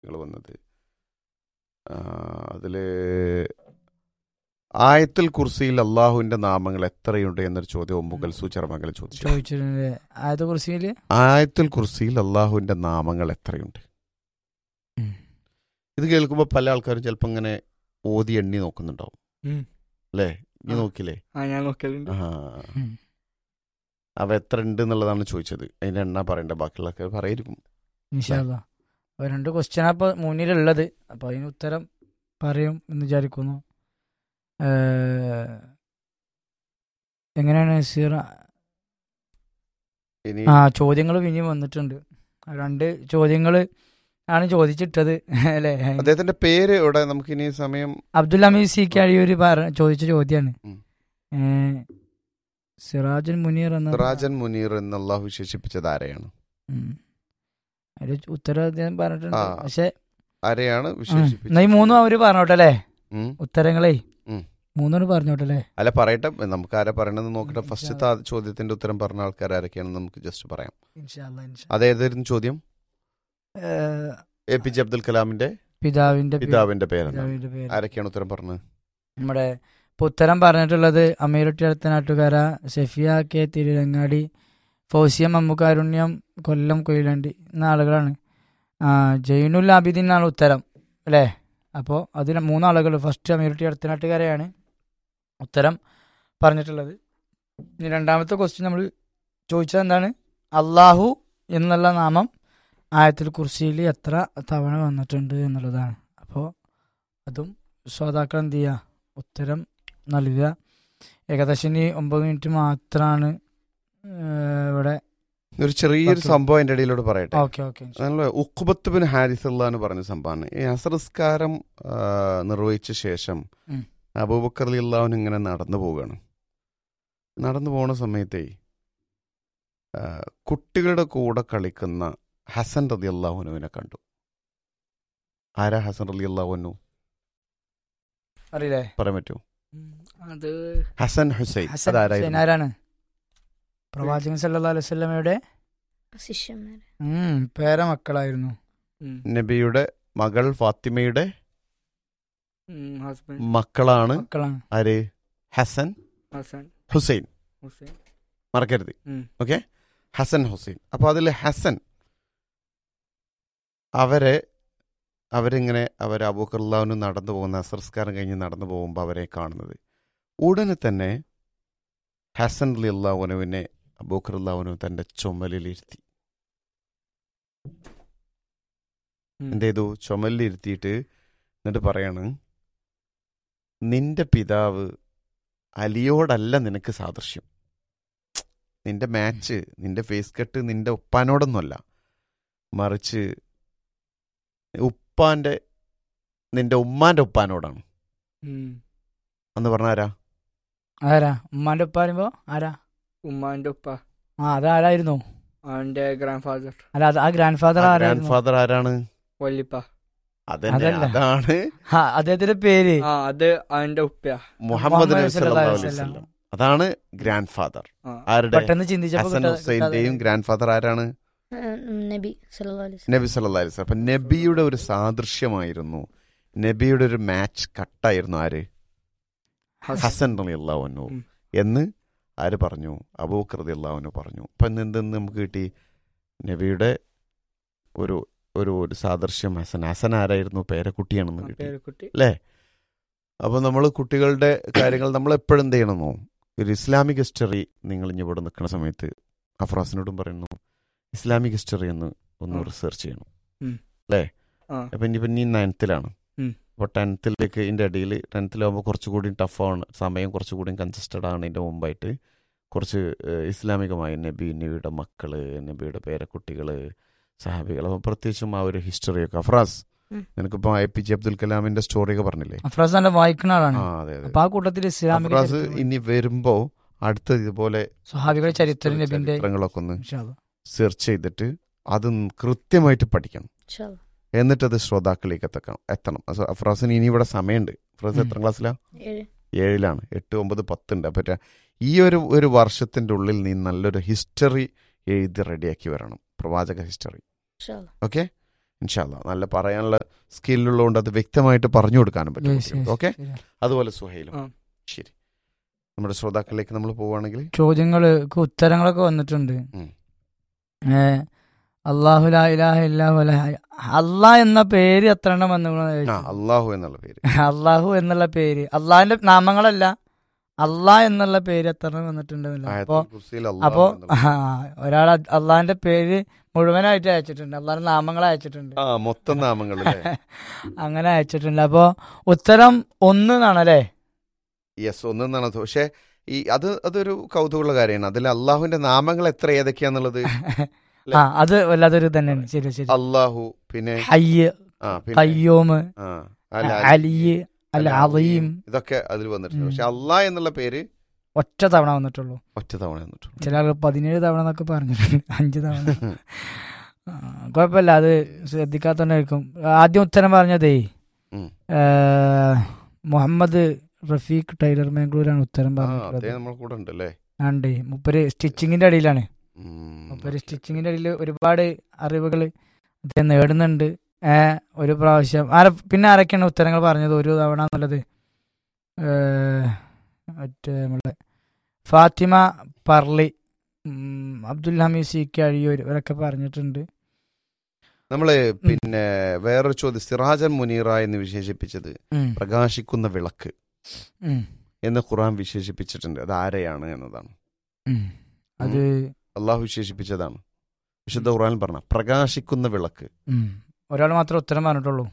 നിങ്ങൾ വന്നത് അതിൽ ആയത്തുൽ കുർസിയിൽ അള്ളാഹുവിന്റെ നാമങ്ങൾ എത്രയുണ്ട് എന്നൊരു ചോദ്യം മുഗൽ സൂചർമംഗൽ ചോദിച്ചു ചോദിച്ചിട്ടുണ്ട് ആയത്തെ കുറിച്ച് ആയത്തുൽ കുർസിയിൽ അള്ളാഹുവിന്റെ നാമങ്ങൾ എത്രയുണ്ട് ഇത് കേൾക്കുമ്പോൾ പല ആൾക്കാരും ചിലപ്പോൾ ഇങ്ങനെ ഓതി എണ്ണി നോക്കുന്നുണ്ടാവും ഉം. അല്ലേ നീ ആ. നോക്കില്ലേ ആ ഞാൻ നോക്കലുണ്ട് ആ അവ എത്ര ഉണ്ട് എന്നുള്ളതാണ് ചോദിച്ചത് അതിന്റെ എണ്ണ പറയണ്ട ബാക്കിയുള്ളതൊക്കെ പറയായിരിക്കും ഇൻഷാല്ല അപ്പൊ രണ്ട് ക്വസ്റ്റ്യൻ അപ്പൊ മുന്നിലുള്ളത് അപ്പൊ അതിന് ഉത്തരം പറയും എന്ന് വിചാരിക്കുന്നു ഏഹ്, എങ്ങനെയാണ് സീറ ഇനി ആ ചോദ്യങ്ങൾ പിന്നെയും വന്നിട്ടുണ്ട് ആ രണ്ട് ചോദ്യങ്ങൾ ആണ് ചോദിച്ചിട്ടത് അല്ലേ അദ്ദേഹത്തിന്റെ പേര് ഇവിടെ നമുക്ക് ഇനി സമയം അബ്ദുൽ ഹമീദ് സി കഴിയൂര് പറ ചോദിച്ച ചോദ്യമാണ് ഉം. സിറാജുൽ മുനീർ എന്ന സിറാജൻ മുനീർ എന്ന് അള്ളാഹു വിശേഷിപ്പിച്ചത് ആരെയാണ് ഉം. അതില് ഉത്തരം അദ്ദേഹം പറഞ്ഞിട്ടുണ്ട് ആ. പക്ഷെ ആരെയാണ് ഉം. വിശേഷിപ്പിച്ചത് എന്നാ ഈ മൂന്നും അവര് പറഞ്ഞോട്ടെ അല്ലേ ഉം. ഉത്തരങ്ങളെ ഉം. മൂന്നോട് പറഞ്ഞോട്ടെ അല്ലേ അല്ല പറയട്ടെ നമുക്ക് ആരെ പറയണമെന്ന് നോക്കട്ടെ ഉം, ഫസ്റ്റത്തെ ആ ചോദ്യത്തിന്റെ ഉത്തരം പറഞ്ഞ ആൾക്കാർ ആരൊക്കെയാണെന്ന് നമുക്ക് ജസ്റ്റ് പറയാം ഇൻഷാല്ലാ, ഇൻഷാ. അതേതായിരുന്നു ചോദ്യം ഏഹ്, എ പി ജെ അബ്ദുൽ കലാമിന്റെ പിതാവിന്റെ പേര്- പിതാവിന്റെ പേരെന്താണ് പിതാവിന്റെ പേര് ആരൊക്കെയാണ് ഉത്തരം പറഞ്ഞത് നമ്മുടെ ഇപ്പൊ ഉത്തരം പറഞ്ഞിട്ടുള്ളത് അമീറുട്ടി അടുത്ത നാട്ടുകാര ഷെഫിയ കെ തിരുരങ്ങാടി ഫൗസിയ മമ്മുകാരുണ്യം കൊല്ലം കൊയിലണ്ടി എന്ന ആളുകളാണ് ആ, ജൈനുൽ ആബിദീൻ എന്നാണ് ഉത്തരം അല്ലേ അപ്പോൾ അതിന് മൂന്നാളുകൾ ഫസ്റ്റ് അമീറുട്ടി അടുത്ത നാട്ടുകാരെയാണ് ഉത്തരം പറഞ്ഞിട്ടുള്ളത് ഇനി രണ്ടാമത്തെ ക്വസ്റ്റ്യൻ നമ്മൾ ചോദിച്ചത് എന്താണ് അള്ളാഹു എന്നുള്ള നാമം ആയത്തിൽ കുർസിയിൽ എത്ര തവണ വന്നിട്ടുണ്ട് എന്നുള്ളതാണ് അപ്പോൾ അതും ശ്രോതാക്കൾ എന്ത് ചെയ്യുക ഉത്തരം നൽകുക ഏകദേശം ഇനി ഒമ്പത് മിനിറ്റ് മാത്രമാണ് ഇവിടെ ഒരു ചെറിയൊരു ഓക്കേ. സംഭവം അതിന്റെ ഇടയിലൂടെ പറയട്ടെ ഓക്കെ ഓക്കെ നല്ല ഉഖുബത്ത് ബിൻ ഹാരിസ് എന്ന് പറഞ്ഞ സംഭവമാണ് ഈ അസറസ്കാരം നിർവഹിച്ച ശേഷം ഉം. അബൂബക്കർ അലി അള്ളാഹുൻ ഇങ്ങനെ നടന്നു പോവുകയാണ് നടന്നു പോണ സമയത്തേ ആ, കുട്ടികളുടെ കൂടെ കളിക്കുന്ന ഹസൻ റതി അള്ളാഹുനുവിനെ കണ്ടു ആരാ ഹസൻ റലി അള്ളാഹുനു അറിയില്ലേ പറയാൻ പറ്റുമോ ഉം. അത് ഹസൻ ഹുസൈൻ ഹസൻ ഹുസൈൻ അതാരായിരുന്നു ആരാണ് പ്രവാചകൻ സല്ലല്ലാഹു അലൈഹി വസല്ലമയുടെ ശിഷ്യന്മാർ ഉം, പേരമക്കളായിരുന്നു ഉം. നബിയുടെ മകൾ ഫാത്തിമയുടെ ഉം, ഹസ്ബൻഡ് മക്കളാണ് മക്കളാണ് ആര് ഹസൻ ഹസൻ ഹുസൈൻ ഹുസൈൻ മറക്കരുത് ഉം. ഓക്കെ ഹസൻ ഹുസൈൻ അപ്പോൾ അതിൽ ഹസൻ അവരെ അവരിങ്ങനെ അവർ അബൂക്കർലാവിന് നടന്നു പോകുന്ന അസർസ്കാരം കഴിഞ്ഞ് നടന്നു പോകുമ്പോൾ അവരെ കാണുന്നത് ഉടനെ തന്നെ ഹസൻ അലി അള്ളാഹുനുവിനെ അബൂക്കർലാവുനു തൻ്റെ ചുമലിലിരുത്തി ഉം. എന്ത് ചെയ്തു ചുമലിലിരുത്തിയിട്ട് എന്നിട്ട് പറയാണ് നിന്റെ പിതാവ് അലിയോടല്ല നിനക്ക് സാദൃശ്യം നിന്റെ മാച്ച് നിന്റെ ഫേസ് കട്ട് നിന്റെ ഉപ്പാനോടൊന്നുമല്ല മറിച്ച് ഉപ്പാന്റെ നിന്റെ ഉമ്മാന്റെ ഉപ്പാനോടാണ് ഉം. എന്ന് പറഞ്ഞ ആരാ ആരാ ഉമ്മാന്റെ ഉപ്പ പറയുമ്പോ ആരാ ഉമ്മാന്റെ ഉപ്പ ആ അതാരായിരുന്നു അവന്റെ ഗ്രാൻഡ് ഫാദർ അല്ല അത് ആ ഗ്രാൻഡ് ഫാദർ ഗ്രാൻഡ് ആരായിരുന്നു ഫാദർ ആരാണ് വല്ലിപ്പ അതന്നെ അതല്ല. അതാണ് ആ അദ്ദേഹത്തിന്റെ പേര് ആ അത് അവന്റെ ഉപ്പയാ മുഹമ്മദ് നബി സല്ലല്ലാഹു അലൈഹി വസല്ലം. വസല്ലം അതാണ് ഗ്രാൻഡ് ഫാദർ ആ. ആരുടെ പെട്ടെന്ന് ചിന്തിച്ചപ്പോ ഹസൻ കിട്ടാ- ഹുസൈന്റെയും ഗ്രാൻഡ് ഫാദർ ആരാണ് നബി സല്ലല്ലാഹു അലൈഹി വസല്ലം. നബി സല്ലല്ലാഹു അലൈഹി വസല്ലം അപ്പൊ നബിയുടെ ഒരു സാദൃശ്യമായിരുന്നു നബിയുടെ ഒരു മാച്ച് കട്ടായിരുന്നു ആര് ഹസൻ. ഹസൻ അലി അള്ളാഹുനു ഉം. എന്ന് ആര് പറഞ്ഞു അബൂക്കർ റതി അള്ളാഹുനു പറഞ്ഞു അപ്പൊ ഇന്ന് എന്തെന്ന് നമുക്ക് കിട്ടി നബിയുടെ ഒരു ഒരു ഒരു സാദൃശ്യം ഹസൻ ഹസൻ ആരായിരുന്നു പേരക്കുട്ടിയാണെന്ന് ആ കിട്ടി പേരക്കുട്ടി അല്ലേ അപ്പൊ നമ്മൾ കുട്ടികളുടെ കാര്യങ്ങൾ നമ്മൾ എപ്പോഴും എന്ത് ചെയ്യണമെന്നോ ഒരു ഇസ്ലാമിക് ഹിസ്റ്ററി നിങ്ങൾ ഇനി ഇവിടെ നിൽക്കുന്ന സമയത്ത് അഫ്രാസിനോടും പറയുന്നു ഇസ്ലാമിക് ഹിസ്റ്ററി എന്ന് ഒന്ന് ആ. റിസർച്ച് ചെയ്യണം ഉം. അല്ലേ ആ അപ്പൊ ഇനിയിപ്പോ ഇനി നയൻത്തിലാണ് ഉം. അപ്പോൾ ടെൻത്തിലേക്ക് ഇതിൻ്റെ ഇടയിൽ ടെൻത്തിലാകുമ്പോൾ കുറച്ചുകൂടി ടഫാണ് സമയം കുറച്ചുകൂടി കൺസിസ്റ്റഡ് ആണ് ഇതിൻ്റെ മുമ്പായിട്ട് കുറച്ച് ഏഹ്, ഇസ്ലാമികമായ നബി നബിയുടെ മക്കള് നബിയുടെ പേരക്കുട്ടികള് സഹാബികൾ അപ്പോൾ പ്രത്യേകിച്ചും ആ ഒരു ഹിസ്റ്ററിയൊക്കെ അഫ്രാസ് ഉം. നിനക്കിപ്പോൾ എ പി ജെ അബ്ദുൽ കലാമിന്റെ സ്റ്റോറിയൊക്കെ പറഞ്ഞില്ലേ അഫ്രാസ് നല്ല വായിക്കുന്ന ആളാണ് ആ അതെ അതെ അപ്പൊ ആ കൂട്ടത്തിൽ ഇസ്ലാമിക അഫ്രാസ് ചരിത്രം- ഇനി വരുമ്പോ അടുത്ത ഇതുപോലെ സ്വഹാബികളുടെ ചരിത്രം നബിന്റെ ചരിത്രങ്ങളൊക്കെ ഒന്ന് ഇൻഷാ അല്ലാ. സെർച്ച് ചെയ്തിട്ട് അത് കൃത്യമായിട്ട് പഠിക്കണം ഇൻഷാ അല്ലാ. എന്നിട്ട് അത് ശ്രോതാക്കളിലേക്ക് എത്തക്കണം എത്തണം അപ്പൊ അഫ്രാസിന് ഇനി ഇവിടെ സമയമുണ്ട് അഫ്രാസ് ഉം. എത്ര ക്ലാസ്സിലാ ഏഴ് ഏഴിലാണ് എട്ട് ഒമ്പത് പത്തുണ്ട് അപ്പം ര- ഈ ഒരു ഒരു വർഷത്തിന്റെ ഉള്ളിൽ നീ നല്ലൊരു ഹിസ്റ്ററി എഴുതി റെഡിയാക്കി വരണം പ്രവാചക ഹിസ്റ്ററി ഇൻഷാ അല്ലാ. ഓക്കെ ഇൻഷാല്ല നല്ല പറയാനുള്ള സ്കില്ലുള്ളതുകൊണ്ട് അത് വ്യക്തമായിട്ട് പറഞ്ഞു കൊടുക്കാനും പറ്റും Yes, yes, ഓക്കെ ശരിയാ. അതുപോലെ സുഹൈലും ആ. ശരി നമ്മുടെ ശ്രോതാക്കളിലേക്ക് നമ്മൾ പോവുകയാണെങ്കിൽ ചോദ്യങ്ങൾക്ക് ഉത്തരങ്ങളൊക്കെ വന്നിട്ടുണ്ട് ഉം. ഏ, അല്ലാഹു ലാ ഇലാഹ ഇല്ലാഹു ലാ ഹ- അല്ലാ എന്ന പേര് എത്ര എണ്ണം വന്നു ആ അള്ളാഹു എന്നുള്ള പേര് അള്ളാഹു എന്നുള്ള പേര് അള്ളാഹിന്റെ നാമങ്ങളല്ല അള്ളാ എന്നുള്ള പേര് എത്ര എണ്ണം വന്നിട്ടുണ്ടെന്നില്ല അപ്പൊ ആയത്തുൽ കുർസിയിൽ അല്ലാഹു അപ്പോ എന്നുള്ള- ഒരാൾ അള്ളാഹിന്റെ പേര് മുഴുവനായിട്ട് അയച്ചിട്ടുണ്ട് അള്ളാഹിന്റെ നാമങ്ങൾ അയച്ചിട്ടുണ്ട് ആ മൊത്തം നാമങ്ങൾ അല്ലേ അങ്ങനെ അയച്ചിട്ടുണ്ട് അപ്പോ ഉത്തരം ഒന്ന് എന്നാണല്ലേ യെസ് ഒന്നെന്നാണ് തോ- പക്ഷേ ഈ അത് അതൊരു കൗതുകമുള്ള കാര്യമാണ് അതിൽ അള്ളാഹുവിന്റെ നാമങ്ങൾ എത്ര ഏതൊക്കെയാന്നുള്ളത് ആ അത് വല്ലാത്തൊരു തന്നെയാണ് ശരി ശരി അള്ളാഹു പിന്നെ ഹയ്യ് ആ പിന്നെ കയ്യോമ് ആ, അൽ അലിയ് അൽ അൽ അലീം ഇതൊക്കെ അതിൽ വന്നിട്ടുണ്ട് ഉം. പക്ഷെ അള്ളാഹ് എന്നുള്ള പേര് ഒറ്റ തവണ വന്നിട്ടുള്ളൂ ഒറ്റ തവണ വന്നിട്ടുണ്ട് ചില ആളുകൾ പതിനേഴ് തവണ എന്നൊക്കെ പറഞ്ഞിട്ടുണ്ട് അഞ്ച് തവണ ആ, കുഴപ്പമില്ല അത് ശ്രദ്ധിക്കാത്തോണ്ടായിരിക്കും ആദ്യം ഉത്തരം പറഞ്ഞതേ ഉം. ഏ, മുഹമ്മദ് റഫീഖ് ടൈലർ മാംഗ്ലൂരാണ് ഉത്തരം ആ പറഞ്ഞിട്ടുള്ളത് അതേ നമ്മൾ കൂടെ ഉണ്ട് അല്ലേ ആണ്ടേ മുപ്പര് സ്റ്റിച്ചിങ്ങിന്റെ അടിയിലാണ് ഉം. മുപ്പര് സ്റ്റിച്ചിങ്ങിന്റെ അടിയിൽ ഒരുപാട് അറിവുകൾ അദ്ദേഹം നേടുന്നുണ്ട് ഏ, ഒരു പ്രാവശ്യം ആര പിന്നെ ആരൊക്കെയാണ് ഉത്തരങ്ങൾ പറഞ്ഞത് ഒരു തവണ എന്നുള്ളത് ഏ, മറ്റേ നമ്മളെ ഫാത്തിമ പർലി ഉം, അബ്ദുൽ ഹമീദ് സി കെ അഴിയൂർ ഇവരൊക്കെ പറഞ്ഞിട്ടുണ്ട് നമ്മള് പിന്നെ വേറൊരു ചോദ്യം സിറാജൻ മുനീറ എന്ന് വിശേഷിപ്പിച്ചത് ഉം, പ്രകാശിക്കുന്ന വിളക്ക് ഉം, എന്ന് ഖുറാൻ വിശേഷിപ്പിച്ചിട്ടുണ്ട് അത് ആരെയാണ് എന്നതാണ് ഉം. അത് അള്ളാഹു വിശേഷിപ്പിച്ചതാണ് വിശുദ്ധ ഖുറാൻ പറഞ്ഞ പ്രകാശിക്കുന്ന വിളക്ക് ഒരാൾ മാത്രമേ ഉത്തരം പറഞ്ഞിട്ടുള്ളൂ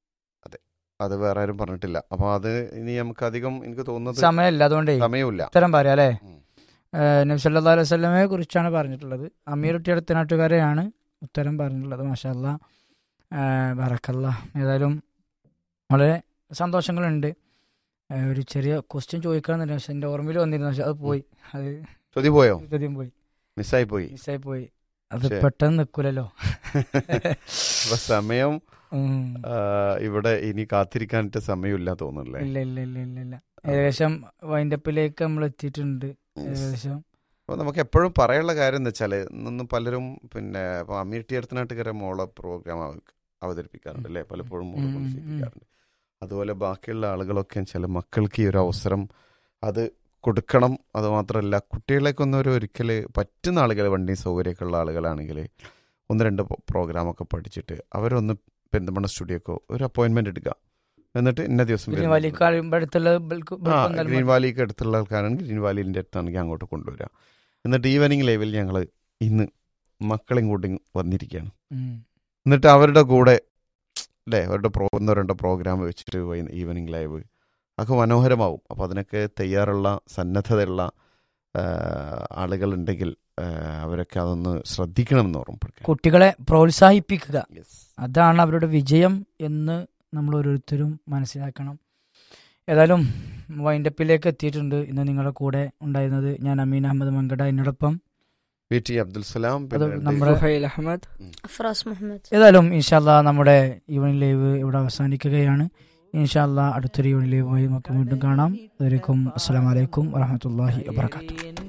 അത് വേറെ ആരും പറഞ്ഞിട്ടില്ല അപ്പൊ അത് ഇനി നമുക്ക് അധികം എനിക്ക് തോന്നുന്നത് സമയമില്ല അതുകൊണ്ടേ സമയമില്ല ഉത്തരം പറയാം അല്ലേ ഉം. നബി സല്ലല്ലാഹു അലൈഹി വസല്ലമയെ കുറിച്ചാണ് പറഞ്ഞിട്ടുള്ളത് അമീർ കുട്ടിയുടെ നാട്ടുകാരെയാണ് ഉത്തരം പറഞ്ഞിട്ടുള്ളത് മാഷല്ല ബറക്കല്ല ഏതായാലും വളരെ സന്തോഷങ്ങളുണ്ട് ഏ, ഒരു ചെറിയ ക്വസ്റ്റ്യൻ ചോദിക്കണമെന്നുണ്ട് പക്ഷെ എൻ്റെ ഓർമ്മയിൽ വന്നിരുന്നു പക്ഷെ അത് പോയി അത് ചോദ്യം പോയോ ചോദ്യം പോയി മിസ്സായി പോയി മിസ്സായി പോയി അത് ശരി. പെട്ടെന്ന് നിൽക്കൂലല്ലോ അപ്പൊ സമയം ഉം. ആ, ഇവിടെ ഇനി കാത്തിരിക്കാനായിട്ട് സമയമില്ല തോന്നുന്നല്ലേ ഇല്ല ഇല്ല ഇല്ല ഇല്ല ഇല്ല ഏകദേശം വൈൻഡപ്പിലേക്ക് നമ്മൾ എത്തിയിട്ടുണ്ട് ഏകദേശം അപ്പോൾ നമുക്ക് എപ്പോഴും പറയാനുള്ള കാര്യം എന്താ വെച്ചാൽ ഇന്നൊന്നും പലരും പിന്നെ ഇപ്പോൾ അമീർ ടി അടുത്തനാട്ടുകാരെ മോളെ പ്രോഗ്രാം അവതരിപ്പിക്കാറുണ്ട് അല്ലേ പലപ്പോഴും മോളെ ഉം, കൊണ്ട് ഉം, ചെയ്യിപ്പിക്കാറുണ്ട് അതുപോലെ ബാക്കിയുള്ള ആളുകളൊക്കെ ചില മക്കൾക്ക് ഈ ഒരു അവസരം അത് കൊടുക്കണം അത് മാത്രമല്ല കുട്ടികളെയൊക്കെ ഒന്ന് ഒരു ഒരിക്കൽ പറ്റുന്ന ആളുകൾ വണ്ടി സൗകര്യമൊക്കെ ഉള്ള ആളുകളാണെങ്കിൽ ഒന്ന് രണ്ട് പ്രോഗ്രാമൊക്കെ പഠിച്ചിട്ട് അവരൊന്ന് പെരുന്തമണ്ണ സ്റ്റുഡിയോക്കോ ഒരു അപ്പോയിൻമെന്റ് എടുക്കുക എന്നിട്ട് ഇന്ന ദിവസം ഗ്രീൻ വരുന്നുണ്ട്. വാലിക്ക് അടുത്തുള്ള ബൾക്ക് ആ ബൾക്ക് വന്നാൽ ഗ്രീൻ മതി. വാലിക്ക് അടുത്തുള്ള ആൾക്കാരാണെങ്കിൽ ഗ്രീൻ വാലിൻ്റെ അടുത്താണെങ്കിൽ അങ്ങോട്ട് കൊണ്ടുവരിക എന്നിട്ട് ഈവനിങ് ലൈവിൽ ഞങ്ങൾ ഇന്ന് മക്കളെയും കൂട്ടി വന്നിരിക്കുകയാണ് ഉം. എന്നിട്ട് അവരുടെ കൂടെ അല്ലേ അവരുടെ പ്രോ ഒന്നോ രണ്ടോ പ്രോഗ്രാം വെച്ചിട്ട് ഈവനിങ് ലൈവ് ഒക്കെ മനോഹരമാവും അപ്പോൾ അതിനൊക്കെ തയ്യാറുള്ള സന്നദ്ധതയുള്ള ആ, ആളുകളുണ്ടെങ്കിൽ ആ, അവരൊക്കെ അതൊന്ന് ശ്രദ്ധിക്കണമെന്ന് ഓർമ്മപ്പെടുക്കുക കുട്ടികളെ പ്രോത്സാഹിപ്പിക്കുക Yes. അതാണ് അവരുടെ വിജയം എന്ന് നമ്മൾ ഓരോരുത്തരും മനസ്സിലാക്കണം ഏതായാലും വൈൻഡപ്പിലേക്ക് എത്തിയിട്ടുണ്ട് ഇന്ന് നിങ്ങളുടെ കൂടെ ഉണ്ടായിരുന്നത് ഞാൻ അമീൻ അഹമ്മദ് മങ്കട എന്നോടൊപ്പം വി ടി അബ്ദുൽ സലാം അത് പിന്നെ നമ്മുടെ- സുഹൈൽ അഹമ്മദ് അഫ്രാസ് മുഹമ്മദ് ഏതായാലും ഇൻഷാല്ല നമ്മുടെ ഈവനിങ് ലൈവ് ഇവിടെ അവസാനിക്കുകയാണ് ഇൻഷാല്ല അടുത്തൊരു ഈവനിങ് ലൈവുമായി നമുക്ക് വീണ്ടും കാണാം അതുവരേക്കും അസ്സലാമലൈക്കും വറഹമത്തല്ലാഹി വാബർക്കാത്തു